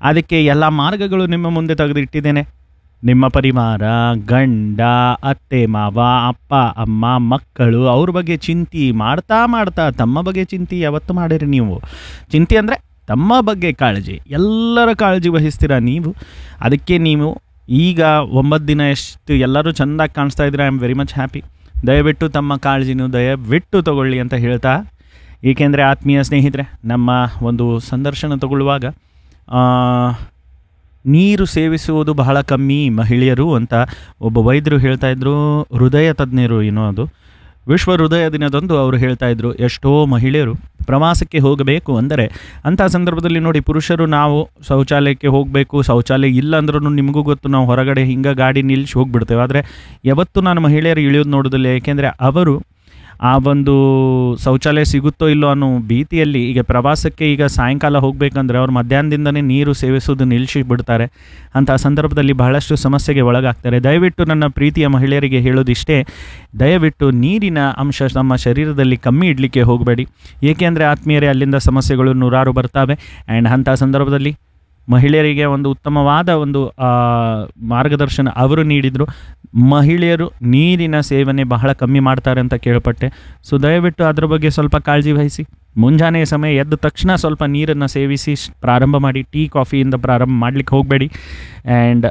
ಅದಕ್ಕೆ ಎಲ್ಲ ಮಾರ್ಗಗಳು ನಿಮ್ಮ ಮುಂದೆ ತೆಗೆದಿಟ್ಟಿದ್ದೇನೆ ನಿಮ್ಮ ಪರಿವಾರ ಗಂಡ ಅತ್ತೆ ಮಾವ ಅಪ್ಪ ಅಮ್ಮ ಮಕ್ಕಳು ಅವ್ರ ಬಗ್ಗೆ ಚಿಂತೆ ಮಾಡ್ತಾ ಮಾಡ್ತಾ ತಮ್ಮ ಬಗ್ಗೆ ಚಿಂತೆ ಯಾವತ್ತು ಮಾಡಿರಿ ನೀವು ಚಿಂತೆ ಅಂದರೆ ತಮ್ಮ ಬಗ್ಗೆ ಕಾಳಜಿ ಎಲ್ಲರ ಕಾಳಜಿ ವಹಿಸ್ತೀರ ನೀವು ಅದಕ್ಕೆ ನೀವು ಈಗ ಒಂಬತ್ತು ದಿನ ಎಷ್ಟು ಎಲ್ಲರೂ ಚೆಂದಾಗಿ ಕಾಣಿಸ್ತಾ ಇದ್ರೆ I am very much happy ದಯವಿಟ್ಟು ತಮ್ಮ ಕಾಳಜಿನೂ ದಯವಿಟ್ಟು ತಗೊಳ್ಳಿ ಅಂತ ಹೇಳ್ತಾ ಏಕೆಂದರೆ ಆತ್ಮೀಯ ಸ್ನೇಹಿತರೆ ನಮ್ಮ ಒಂದು ಸಂದರ್ಶನ ತಗೊಳ್ಳುವಾಗ ಆ, ನೀರು ಸೇವಿಸುವುದು ಬಹಳ ಕಮ್ಮಿ ಮಹಿಳೆಯರು ಅಂತ ಒಬ್ಬ ವೈದ್ಯರು ಹೇಳ್ತಾ ಇದ್ರು ಹೃದಯ ತಜ್ಞರು ಏನೋ ಅದು ವಿಶ್ವ ಹೃದಯ ದಿನದಂದು ಅವರು ಹೇಳ್ತಾ ಇದ್ರು ಎಷ್ಟೋ ಮಹಿಳೆಯರು ಪ್ರವಾಸಕ್ಕೆ ಹೋಗಬೇಕು ಅಂದರೆ ಅಂಥ ಸಂದರ್ಭದಲ್ಲಿ ನೋಡಿ ಪುರುಷರು ನಾವು ಶೌಚಾಲಯಕ್ಕೆ ಹೋಗಬೇಕು ಶೌಚಾಲಯ ಇಲ್ಲ ಅಂದ್ರೂ ನಿಮಗೂ ಗೊತ್ತು ನಾವು ಹೊರಗಡೆ ಹಿಂಗೆ ಗಾಡಿ ನಿಲ್ಲಿಸಿ ಹೋಗ್ಬಿಡ್ತೇವೆ ಆದರೆ ಯಾವತ್ತೂ ನಾನು ಮಹಿಳೆಯರು ಇಳಿಯೋದು ನೋಡೋದಿಲ್ಲ ಏಕೆಂದರೆ ಅವರು ಆ ಒಂದು ಶೌಚಾಲಯ ಸಿಗುತ್ತೋ ಇಲ್ಲೋ ಅನ್ನೋ ಭೀತಿಯಲ್ಲಿ ಈಗ ಪ್ರವಾಸಕ್ಕೆ ಈಗ ಸಾಯಂಕಾಲ ಹೋಗಬೇಕಂದ್ರೆ ಅವ್ರು ಮಧ್ಯಾಹ್ನದಿಂದನೇ ನೀರು ಸೇವಿಸೋದು ನಿಲ್ಲಿಸಿ ಬಿಡ್ತಾರೆ ಅಂಥ ಸಂದರ್ಭದಲ್ಲಿ ಬಹಳಷ್ಟು ಸಮಸ್ಯೆಗೆ ಒಳಗಾಗ್ತಾರೆ ದಯವಿಟ್ಟು ನನ್ನ ಪ್ರೀತಿಯ ಮಹಿಳೆಯರಿಗೆ ಹೇಳೋದಿಷ್ಟೇ ದಯವಿಟ್ಟು ನೀರಿನ ಅಂಶ ನಮ್ಮ ಶರೀರದಲ್ಲಿ ಕಮ್ಮಿ ಇಡಲಿಕ್ಕೆ ಹೋಗಬೇಡಿ ಏಕೆಂದರೆ ಆತ್ಮೀಯರೇ ಅಲ್ಲಿಂದ ಸಮಸ್ಯೆಗಳು ನೂರಾರು ಬರ್ತವೆ ಆ್ಯಂಡ್ ಅಂಥ ಸಂದರ್ಭದಲ್ಲಿ ಮಹಿಳೆಯರಿಗೆ ಒಂದು ಉತ್ತಮವಾದ ಒಂದು ಆ, ಮಾರ್ಗದರ್ಶನ ಅವರು ನೀಡಿದರು ಮಹಿಳೆಯರು ನೀರಿನ ಸೇವನೆ ಬಹಳ ಕಮ್ಮಿ ಮಾಡ್ತಾರೆ ಅಂತ ಕೇಳ್ಪಟ್ಟೆ ಸೊ ದಯವಿಟ್ಟು ಅದರ ಬಗ್ಗೆ ಸ್ವಲ್ಪ ಕಾಳಜಿ ವಹಿಸಿ ಮುಂಜಾನೆ ಸಮಯ ಎದ್ದ ತಕ್ಷಣ ಸ್ವಲ್ಪ ನೀರನ್ನು ಸೇವಿಸಿ ಸ್- ಪ್ರಾರಂಭ ಮಾಡಿ ಟೀ ಕಾಫಿಯಿಂದ ಪ್ರಾರಂಭ ಮಾಡಲಿಕ್ಕೆ ಹೋಗಬೇಡಿ ಆ್ಯಂಡ್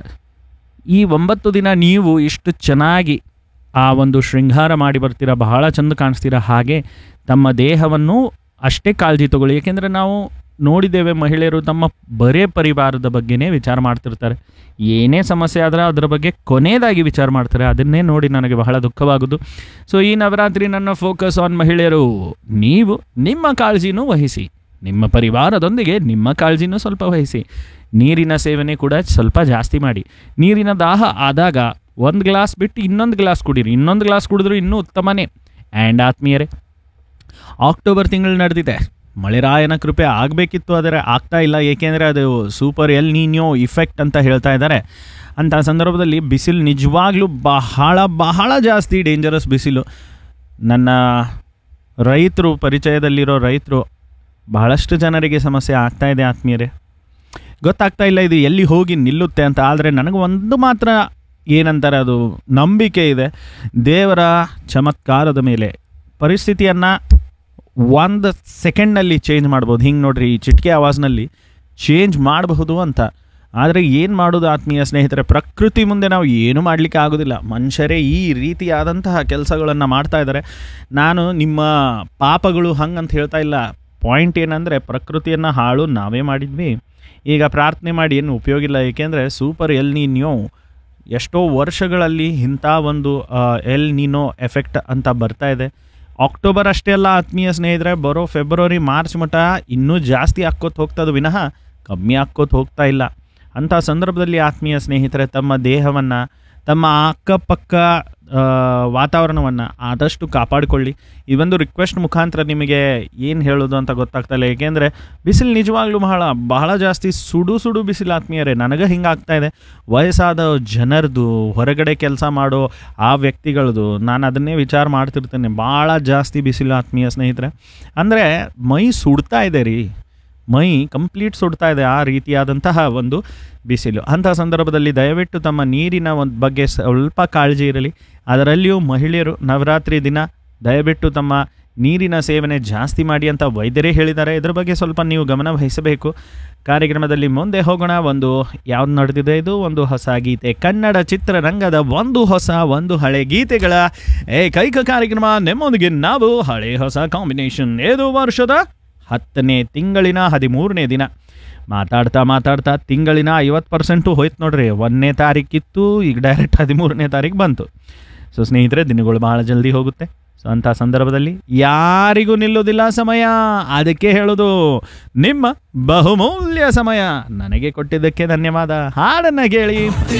ಈ ಒಂಬತ್ತು ದಿನ ನೀವು ಇಷ್ಟು ಚೆನ್ನಾಗಿ ಆ ಒಂದು ಶೃಂಗಾರ ಮಾಡಿ ಬರ್ತೀರಾ ಬಹಳ ಚಂದ ಕಾಣಿಸ್ತೀರಾ ಹಾಗೆ ತಮ್ಮ ದೇಹವನ್ನು ಅಷ್ಟೇ ಕಾಳಜಿ ತಗೊಳ್ಳಿ ಏಕೆಂದರೆ ನಾವು ನೋಡಿದ್ದೇವೆ ಮಹಿಳೆಯರು ತಮ್ಮ ಬರೇ ಪರಿವಾರದ ಬಗ್ಗೆನೇ ವಿಚಾರ ಮಾಡ್ತಿರ್ತಾರೆ ಏನೇ ಸಮಸ್ಯೆ ಆದ್ರೆ ಅದರ ಬಗ್ಗೆ ಕೊನೆಯದಾಗಿ ವಿಚಾರ ಮಾಡ್ತಾರೆ ಅದನ್ನೇ ನೋಡಿ ನನಗೆ ಬಹಳ ದುಃಖವಾಗೋದು ಸೊ ಈ ನವರಾತ್ರಿ ನನ್ನ ಫೋಕಸ್ ಆನ್ ಮಹಿಳೆಯರು ನೀವು ನಿಮ್ಮ ಕಾಳಜಿನೂ ವಹಿಸಿ ನಿಮ್ಮ ಪರಿವಾರದೊಂದಿಗೆ ನಿಮ್ಮ ಕಾಳಜಿನೂ ಸ್ವಲ್ಪ ವಹಿಸಿ ನೀರಿನ ಸೇವನೆ ಕೂಡ ಸ್ವಲ್ಪ ಜಾಸ್ತಿ ಮಾಡಿ ನೀರಿನ ದಾಹ ಆದಾಗ ಒಂದು ಗ್ಲಾಸ್ ಬಿಟ್ಟು ಇನ್ನೊಂದು ಗ್ಲಾಸ್ ಕುಡೀರಿ ಇನ್ನೊಂದು ಗ್ಲಾಸ್ ಕುಡಿದ್ರು ಇನ್ನೂ ಉತ್ತಮನೇ ಆ್ಯಂಡ್ ಆತ್ಮೀಯರೇ ಅಕ್ಟೋಬರ್ ತಿಂಗಳು ನಡೆದಿದೆ ಮಳೆರಾಯನ ಕೃಪೆ ಆಗಬೇಕಿತ್ತು ಆದರೆ ಆಗ್ತಾ ಇಲ್ಲ ಏಕೆಂದರೆ ಅದು ಸೂಪರ್ ಎಲ್ ನೀನ್ಯೋ ಇಫೆಕ್ಟ್ ಅಂತ ಹೇಳ್ತಾ ಇದ್ದಾರೆ ಅಂಥ ಸಂದರ್ಭದಲ್ಲಿ ಬಿಸಿಲು ನಿಜವಾಗ್ಲೂ ಬಹಳ ಬಹಳ ಜಾಸ್ತಿ ಡೇಂಜರಸ್ ಬಿಸಿಲು ನನ್ನ ರೈತರು ಪರಿಚಯದಲ್ಲಿರೋ ರೈತರು ಬಹಳಷ್ಟು ಜನರಿಗೆ ಸಮಸ್ಯೆ ಆಗ್ತಾ ಇದೆ ಆತ್ಮೀಯರೇ ಗೊತ್ತಾಗ್ತಾ ಇಲ್ಲ ಇದು ಎಲ್ಲಿ ಹೋಗಿ ನಿಲ್ಲುತ್ತೆ ಅಂತ ಆದರೆ ನನಗೆ ಒಂದು ಮಾತ್ರ ಏನಂತಾರೆ ಅದು ನಂಬಿಕೆ ಇದೆ ದೇವರ ಚಮತ್ಕಾರದ ಮೇಲೆ ಪರಿಸ್ಥಿತಿಯನ್ನು ಒಂದು ಸೆಕೆಂಡ್ನಲ್ಲಿ ಚೇಂಜ್ ಮಾಡ್ಬೋದು ಹಿಂಗೆ ನೋಡ್ರಿ ಈ ಚಿಟಿಕೆ ಆವಾಜ್ನಲ್ಲಿ ಚೇಂಜ್ ಮಾಡಬಹುದು ಅಂತ ಆದರೆ ಏನು ಮಾಡೋದು ಆತ್ಮೀಯ ಸ್ನೇಹಿತರೆ ಪ್ರಕೃತಿ ಮುಂದೆ ನಾವು ಏನು ಮಾಡಲಿಕ್ಕೆ ಆಗೋದಿಲ್ಲ ಮನುಷ್ಯರೇ ಈ ರೀತಿಯಾದಂತಹ ಕೆಲಸಗಳನ್ನು ಮಾಡ್ತಾ ಇದ್ದಾರೆ ನಾನು ನಿಮ್ಮ ಪಾಪಗಳು ಹಂಗಂತ ಹೇಳ್ತಾ ಇಲ್ಲ ಪಾಯಿಂಟ್ ಏನಂದರೆ ಪ್ರಕೃತಿಯನ್ನು ಹಾಳು ನಾವೇ ಮಾಡಿದ್ವಿ ಈಗ ಪ್ರಾರ್ಥನೆ ಮಾಡಿ ಏನು ಉಪಯೋಗ ಇಲ್ಲ ಏಕೆಂದರೆ ಸೂಪರ್ ಎಲ್ ನೀನ್ಯೋ ಎಷ್ಟೋ ವರ್ಷಗಳಲ್ಲಿ ಇಂಥ ಒಂದು ಆ, ಎಲ್ ನೀನೋ ಎಫೆಕ್ಟ್ ಅಂತ ಬರ್ತಾ ಇದೆ ಅಕ್ಟೋಬರ್ ಅಷ್ಟೇ ಅಲ್ಲ ಆತ್ಮೀಯ ಸ್ನೇಹಿತರೆ ಬರೋ ಫೆಬ್ರವರಿ ಮಾರ್ಚ್ ಮಟ ಇನ್ನೂ ಜಾಸ್ತಿ ಹಾಕ್ಕೋತ ಹೋಗ್ತದೆ ವಿನಃ ಕಮ್ಮಿ ಹಾಕ್ಕೋತ ಹೋಗ್ತಾ ಇಲ್ಲ ಅಂಥ ಸಂದರ್ಭದಲ್ಲಿ ಆತ್ಮೀಯ ಸ್ನೇಹಿತರೆ ತಮ್ಮ ದೇಹವನ್ನು ತಮ್ಮ ಅಕ್ಕಪಕ್ಕ ವಾತಾವರಣವನ್ನು ಆದಷ್ಟು ಕಾಪಾಡಿಕೊಳ್ಳಿ ಈ ಒಂದು ರಿಕ್ವೆಸ್ಟ್ ಮುಖಾಂತರ ನಿಮಗೆ ಏನು ಹೇಳೋದು ಅಂತ ಗೊತ್ತಾಗ್ತಾ ಇಲ್ಲ ಏಕೆಂದರೆ ಬಿಸಿಲು ನಿಜವಾಗ್ಲೂ ಬಹಳ ಬಹಳ ಜಾಸ್ತಿ ಸುಡು ಸುಡು ಬಿಸಿಲು ಆತ್ಮೀಯರೇ ನನಗೆ ಹಿಂಗಾಗ್ತಾ ಇದೆ ವಯಸ್ಸಾದ ಜನರದು ಹೊರಗಡೆ ಕೆಲಸ ಮಾಡೋ ಆ ವ್ಯಕ್ತಿಗಳದು ನಾನು ಅದನ್ನೇ ವಿಚಾರ ಮಾಡ್ತಿರ್ತೇನೆ ಭಾಳ ಜಾಸ್ತಿ ಬಿಸಿಲು ಆತ್ಮೀಯ ಸ್ನೇಹಿತರೆ ಅಂದರೆ ಮೈ ಸುಡ್ತಾ ಇದೆ ರೀ ಮೈ ಕಂಪ್ಲೀಟ್ ಸುಡ್ತಾ ಇದೆ ಆ ರೀತಿಯಾದಂತಹ ಒಂದು ಬಿಸಿಲು ಅಂಥ ಸಂದರ್ಭದಲ್ಲಿ ದಯವಿಟ್ಟು ತಮ್ಮ ನೀರಿನ ಒಂದು ಬಗ್ಗೆ ಸ್ವಲ್ಪ ಕಾಳಜಿ ಇರಲಿ ಅದರಲ್ಲಿಯೂ ಮಹಿಳೆಯರು ನವರಾತ್ರಿ ದಿನ ದಯವಿಟ್ಟು ತಮ್ಮ ನೀರಿನ ಸೇವನೆ ಜಾಸ್ತಿ ಮಾಡಿ ಅಂತ ವೈದ್ಯರೇ ಹೇಳಿದ್ದಾರೆ ಇದ್ರ ಬಗ್ಗೆ ಸ್ವಲ್ಪ ನೀವು ಗಮನ ವಹಿಸಬೇಕು ಕಾರ್ಯಕ್ರಮದಲ್ಲಿ ಮುಂದೆ ಹೋಗೋಣ ಒಂದು ಯಾವ್ದು ನಡೆದಿದೆ ಇದು ಒಂದು ಹೊಸ ಗೀತೆ ಕನ್ನಡ ಚಿತ್ರರಂಗದ ಒಂದು ಹೊಸ ಒಂದು ಹಳೆ ಗೀತೆಗಳ ಏಕೈಕ ಕಾರ್ಯಕ್ರಮ ನಿಮ್ಮೊಂದಿಗೆ ನಾವು ಹಳೆ ಹೊಸ ಕಾಂಬಿನೇಷನ್ ಇದು ವರ್ಷದ ಹತ್ತನೇ ತಿಂಗಳಿನ ಹದಿಮೂರನೇ ದಿನ ಮಾತಾಡ್ತಾ ಮಾತಾಡ್ತಾ ತಿಂಗಳಿನ ಐವತ್ತು ಪರ್ಸೆಂಟು ಹೋಯ್ತು ನೋಡ್ರಿ ಒಂದನೇ ತಾರೀಕಿತ್ತು ಈಗ ಡೈರೆಕ್ಟ್ ಹದಿಮೂರನೇ ತಾರೀಕು ಬಂತು ಸೊ ಸ್ನೇಹಿತರೆ ದಿನಗಳು ಭಾಳ ಜಲ್ದಿ ಹೋಗುತ್ತೆ ಸೊ ಅಂಥ ಸಂದರ್ಭದಲ್ಲಿ ಯಾರಿಗೂ ನಿಲ್ಲೋದಿಲ್ಲ ಸಮಯ ಅದಕ್ಕೆ ಹೇಳೋದು ನಿಮ್ಮ ಬಹುಮೂಲ್ಯ ಸಮಯ ನನಗೆ ಕೊಟ್ಟಿದ್ದಕ್ಕೆ ಧನ್ಯವಾದ ಹಾಡನ್ನು ಕೇಳಿ